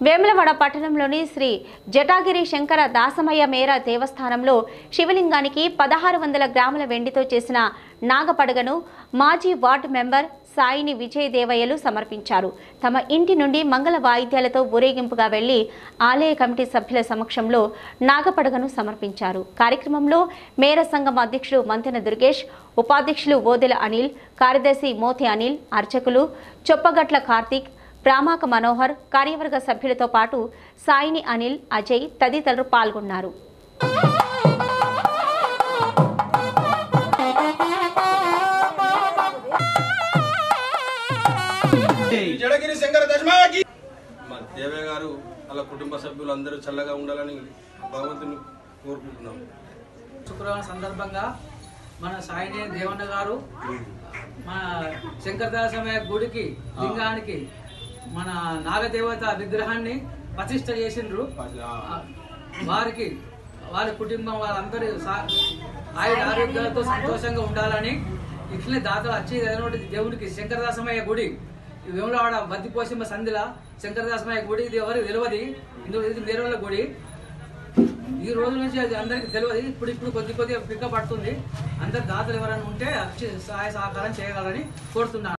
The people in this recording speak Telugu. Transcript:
వేములవాడ పట్టణంలోని శ్రీ జటాగిరి శంకర దాసమయ్య మేర దేవస్థానంలో శివలింగానికి పదహారు వందల గ్రాముల వెండితో చేసిన నాగపడగను మాజీ వార్డు మెంబర్ సాయిని విజయ్ దేవయ్యలు సమర్పించారు తమ ఇంటి నుండి మంగళ వాయిద్యాలతో ఊరేగింపుగా వెళ్లి ఆలయ కమిటీ సభ్యుల సమక్షంలో నాగపడగను సమర్పించారు కార్యక్రమంలో మేర సంఘం అధ్యక్షుడు మంతెన దుర్గేష్ ఉపాధ్యక్షులు ఓదెల అనిల్ కార్యదర్శి మోతి అనిల్ అర్చకులు చొప్పగట్ల కార్తీక్ ప్రామాక మనోహర్ కార్యవర్గ సభ్యులతో పాటు సాయిని అనిల్ అజయ్ తదితరులు పాల్గొన్నారు జడగిరి శంకర దశమాకి మా దేవయ్య గారు వాళ్ళ కుటుంబ సభ్యులు అందరూ చల్లగా ఉండాలని భగవంతుని కోరుకుంటున్నాం శుక్రవారం సందర్భంగా మన సాయిని దేవన్న గారు మన శంకరదాసమయ గుడికి లింగానికి మన నాగదేవత విగ్రహాన్ని ప్రతిష్ట చేసిండ్రు ఆ, వారికి వారి కుటుంబం వాళ్ళందరూ సా- ఆయుర ఆరోగ్యాలతో సంతోషంగా ఉండాలని ఇట్లనే దాతలు వచ్చి ఏదైనా దేవునికి శంకరదాసమయ్య గుడి ఈ వేములవాడ బద్దిపోసిమ సంధిల శంకరదాసమయ్య గుడి ఇది ఎవరు తెలియదు ఇందులో ఇది నేరుల గుడి ఈ రోజు నుంచి అది అందరికి తెలియదు ఇప్పుడు ఇప్పుడు కొద్ది కొద్దిగా పికప్ పడుతుంది అందరు దాతలు ఎవరైనా ఉంటే వచ్చి సహాయ సహకారం చేయగలరని కోరుతున్నాను